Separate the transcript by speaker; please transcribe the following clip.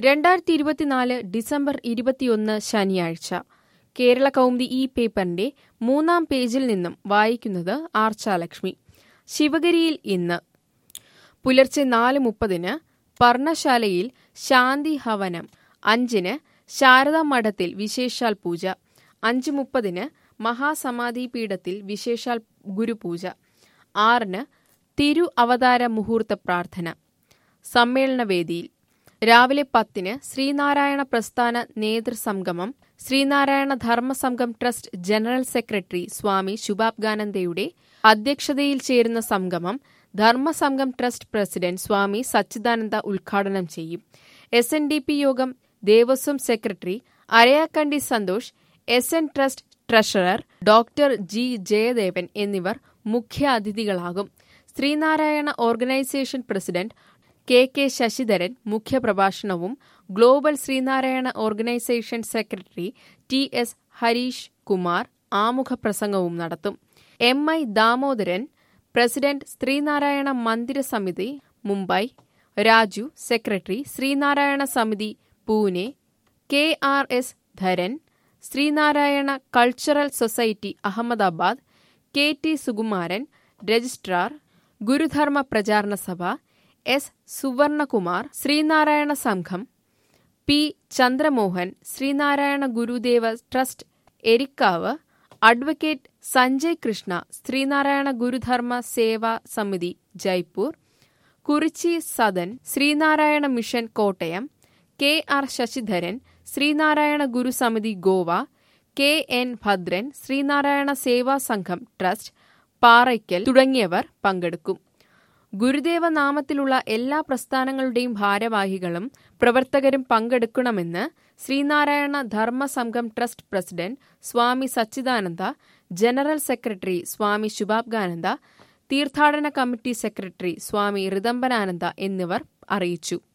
Speaker 1: രണ്ടായിരത്തി ഇരുപത്തിനാല് ഡിസംബർ ഇരുപത്തിയൊന്ന് ശനിയാഴ്ച കേരള കൗമുദി ഈ പേപ്പറിന്റെ മൂന്നാം പേജിൽ നിന്നും വായിക്കുന്നത് ആർച്ചാലക്ഷ്മി ശിവഗിരിയിൽ ഇന്ന് പുലർച്ചെ നാല് മുപ്പതിന് പർണശാലയിൽ ശാന്തി ഹവനം അഞ്ചിന് ശാരദാ മഠത്തിൽ വിശേഷാൽ പൂജ അഞ്ച് മുപ്പതിന് മഹാസമാധി പീഠത്തിൽ വിശേഷാൽ ഗുരുപൂജ ആറിന് തിരു അവതാര മുഹൂർത്ത പ്രാർത്ഥന സമ്മേളനവേദിയിൽ രാവിലെ പത്തിന് ശ്രീനാരായണ പ്രസ്ഥാന നേതൃസംഗമം Sreenarayana Dharmasangham trust general secretary Swami ശുഭാബ്ഗാനന്ദയുടെ അധ്യക്ഷതയിൽ ചേരുന്ന സംഗമം ധർമ്മസംഘം ട്രസ്റ്റ് പ്രസിഡന്റ് സ്വാമി സച്ചിദാനന്ദ ഉദ്ഘാടനം ചെയ്യും S N D P Yogam Devaswom secretary Arayakkandi Santhosh S N trust treasurer doctor G Jayadevan എന്നിവർ മുഖ്യ അതിഥികളാകും Sreenarayana organisation president K K Sasidharan മുഖ്യപ്രഭാഷണവും global Sreenarayana organisation secretary T S Harish Kumar ആമുഖപ്രസംഗവും നടത്തും M I Damodaran president Sreenarayana Mandira Samithi Mumbai Raju secretary Sreenarayana Samithi Pune K R S Dharan Sreenarayana cultural society Ahmedabad K T Sukumaran registrar Gurudharma Pracharana Sabha S Suvarnakumar Sreenarayana Sangham P Chandramohan Sreenarayana Gurudeva trust Erikkavu advocate Sanjay Krishna Sreenarayana Gurudharma Seva Samithi Jaipur Kurichi Sadan Sreenarayana mission Kottayam K R Sasidharan Sreenarayana Gurusamithi Goa K N Bhadran Sreenarayana Seva Sangham trust Parakkal തുടങ്ങിയവർ പങ്കെടുക്കും ഗുരുദേവ നാമത്തിലുള്ള എല്ലാ പ്രസ്ഥാനങ്ങളുടെയും ഭാരവാഹികളും പ്രവർത്തകരും പങ്കെടുക്കണമെന്ന് Sreenarayana Dharma Sangham trust president Swami Sachidananda general secretary Swami Subhangananda തീർത്ഥാടന committee secretary സ്വാമി ഋതംബനാനന്ദ എന്നിവർ അറിയിച്ചു